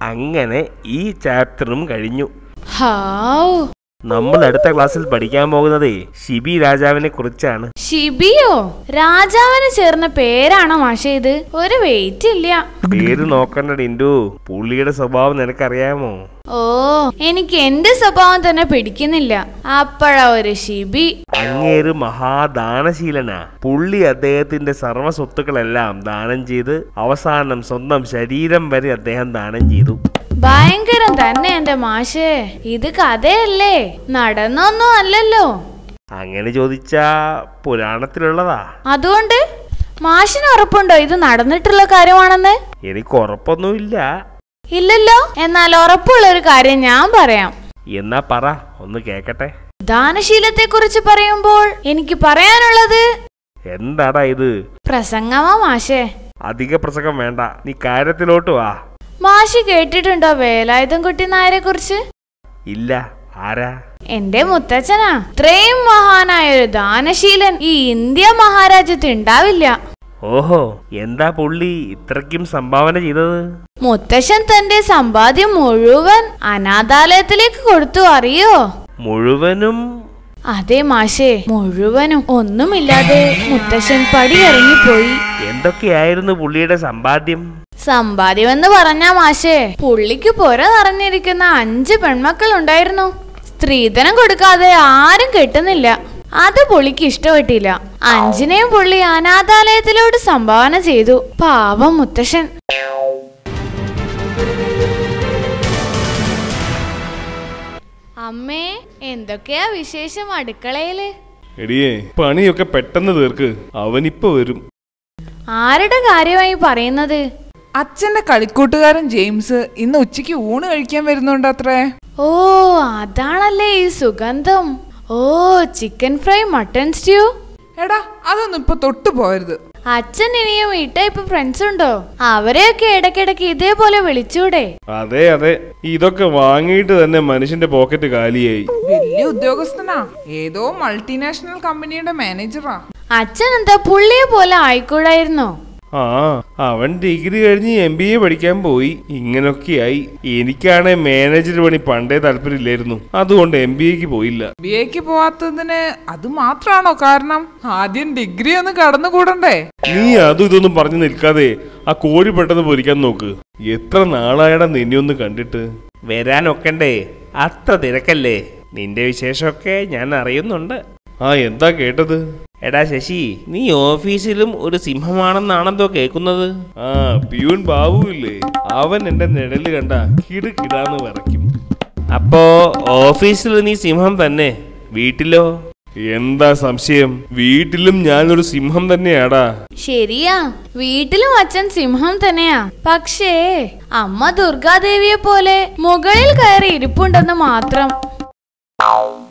അങ്ങനെ ഈ ചാപ്റ്ററും കഴിഞ്ഞു ഹാവ് നമ്മൾ അടുത്ത ക്ലാസ്സിൽ പഠിക്കാൻ പോകുന്നതേ ഷിബി രാജാവിനെ കുറിച്ചാണ് ഷിബിയോ രാജാവിന് ചേർന്ന പേരാണോ മാഷേ ഇത് ഒരു വെയിറ്റ് ഇല്ല പേര് നോക്കണ്ട ഡിൻഡു പുള്ളിയുടെ സ്വഭാവം നിനക്കറിയാമോ ഓ എനിക്ക് എന്റെ സ്വഭാവം തന്നെ പിടിക്കുന്നില്ല അപ്പഴാ ഒരു ഷിബി അങ്ങേര് മഹാദാനശീലനാ പുള്ളി അദ്ദേഹത്തിന്റെ സർവ്വ സ്വത്തുക്കളെല്ലാം ദാനം ചെയ്ത് അവസാനം സ്വന്തം ശരീരം വരെ അദ്ദേഹം ദാനം ചെയ്തു ഭയങ്കരം തന്നെ എന്റെ മാഷേ ഇത് കഥയല്ലേ നടന്നൊന്നും അല്ലല്ലോ അങ്ങനെ ചോദിച്ചാ പുരാണത്തിലുള്ളതാ അതുകൊണ്ട് മാഷിന് ഉറപ്പുണ്ടോ ഇത് നടന്നിട്ടുള്ള കാര്യമാണെന്ന് എനിക്ക് ഉറപ്പൊന്നുമില്ല ഇല്ലല്ലോ എന്നാൽ ഉറപ്പുള്ള ഒരു കാര്യം ഞാൻ പറയാം എന്നാ പറ ഒന്ന് കേക്കട്ടെ ദാനശീലത്തെ കുറിച്ച് പറയുമ്പോൾ എനിക്ക് പറയാനുള്ളത് എന്താടാ ഇത് പ്രസംഗമാ മാഷേ അധിക പ്രസംഗം വേണ്ട നീ കാര്യത്തിലോട്ട് വാ മാഷി കേട്ടിട്ടുണ്ടോ വേലായുധം കുട്ടി നായരെ കുറിച്ച് ഇല്ല ആരാ എന്റെ മുത്തച്ഛനാ ഇത്രയും മഹാനായ ഒരു ദാനശീലൻ ഈ ഇന്ത്യ മഹാരാജ്യത്ത് ഉണ്ടാവില്ല ഓഹോ എന്താ പുള്ളി ഇത്രയ്ക്കും സംഭാവന ചെയ്തത് മുത്തശ്ശൻ തന്റെ സമ്പാദ്യം മുഴുവൻ അനാഥാലയത്തിലേക്ക് കൊടുത്തു അറിയോ മുഴുവനും അതെ മാഷേ മുഴുവനും ഒന്നുമില്ലാതെ മുത്തശ്ശൻ പടിയിറങ്ങിപ്പോയി എന്തൊക്കെയായിരുന്നു പുള്ളിയുടെ സമ്പാദ്യം സമ്പാദ്യം എന്ന് പറഞ്ഞ മാഷേ പുള്ളിക്ക് പുര നിറഞ്ഞിരിക്കുന്ന അഞ്ച് പെൺമക്കൾ ഉണ്ടായിരുന്നു സ്ത്രീധനം കൊടുക്കാതെ ആരും കെട്ടുന്നില്ല അത് പുള്ളിക്ക് ഇഷ്ടപ്പെട്ടില്ല അഞ്ചിനെയും പുള്ളി അനാഥാലയത്തിലോട്ട് സംഭാവന ചെയ്തു പാവം മുത്തശ്ശൻ അമ്മേ എന്തൊക്കെയാ വിശേഷം അടുക്കളയില് എടിയേ പണിയൊക്കെ പെട്ടെന്ന് തീർക്ക് അവനിപ്പോ വരും ആരുടെ കാര്യമായി പറയുന്നത് അച്ഛന്റെ കളിക്കൂട്ടുകാരൻ ജെയിംസ് ഇന്ന് ഉച്ചയ്ക്ക് ഊണ് കഴിക്കാൻ വരുന്നുണ്ട് അത്രേ ഓ അതാണല്ലേ ഈ സുഗന്ധം ഓ ചിക്കൻ ഫ്രൈ മട്ടൺ സ്റ്റ്യൂ എടാ അതൊന്നും ഇപ്പൊ തൊട്ടു പോരുത് അച്ഛൻ ഇനിയും ഈ ടൈപ്പ് ഫ്രണ്ട്സ് ഉണ്ടോ അവരെയൊക്കെ ഇടയ്ക്കിടയ്ക്ക് ഇതേപോലെ വിളിച്ചൂടെ അതെ അതെ ഇതൊക്കെ വാങ്ങിയിട്ട് തന്നെ മനുഷ്യന്റെ പോക്കറ്റ് കാലിയായി വലിയ ഉദ്യോഗസ്ഥനാ ഏതോ മൾട്ടിനാഷണൽ കമ്പനിയുടെ മാനേജറാ അച്ഛൻ എന്താ പുള്ളിയെ പോലെ ആയിക്കൂടായിരുന്നോ ആ അവൻ ഡിഗ്രി കഴിഞ്ഞ് എം ബി എ പഠിക്കാൻ പോയി ഇങ്ങനൊക്കെയായി എനിക്കാണെ മാനേജർ പണി പണ്ടേ താല്പര്യമില്ലായിരുന്നു അതുകൊണ്ട് എം ബി എക്ക് പോയില്ല ബി എക്ക് പോവാത്തതിന് അത് മാത്രാണോ കാരണം ആദ്യം ഡിഗ്രി ഒന്ന് കടന്നുകൂടണ്ടേ നീ അതും ഇതൊന്നും പറഞ്ഞു നിൽക്കാതെ ആ കോഴി പെട്ടെന്ന് പൊരിക്കാൻ നോക്ക് എത്ര നാളായടാ നിന്നെ ഒന്ന് കണ്ടിട്ട് വരാനൊക്കണ്ടേ അത്ര തിരക്കല്ലേ നിന്റെ വിശേഷമൊക്കെ ഞാൻ അറിയുന്നുണ്ട് ആ എന്താ കേട്ടത് എടാ ശശി നീ ഓഫീസിലും ഒരു സിംഹമാണെന്നാണെന്തോ കേൾക്കുന്നത് ആ പിയൂൺ ബാബു ഇല്ലേ അവൻ എന്റെ നിഴല് കണ്ട കിടുകിടാന്ന് വിറയ്ക്കും അപ്പോ ഓഫീസിൽ നീ സിംഹം തന്നെ വീട്ടിലോ എന്താ സംശയം വീട്ടിലും ഞാനൊരു സിംഹം തന്നെയാടാ ശരിയാ വീട്ടിലും അച്ഛൻ സിംഹം തന്നെയാ പക്ഷേ അമ്മ ദുർഗാദേവിയെ പോലെ മുകളിൽ കയറി ഇരിപ്പുണ്ടെന്ന് മാത്രം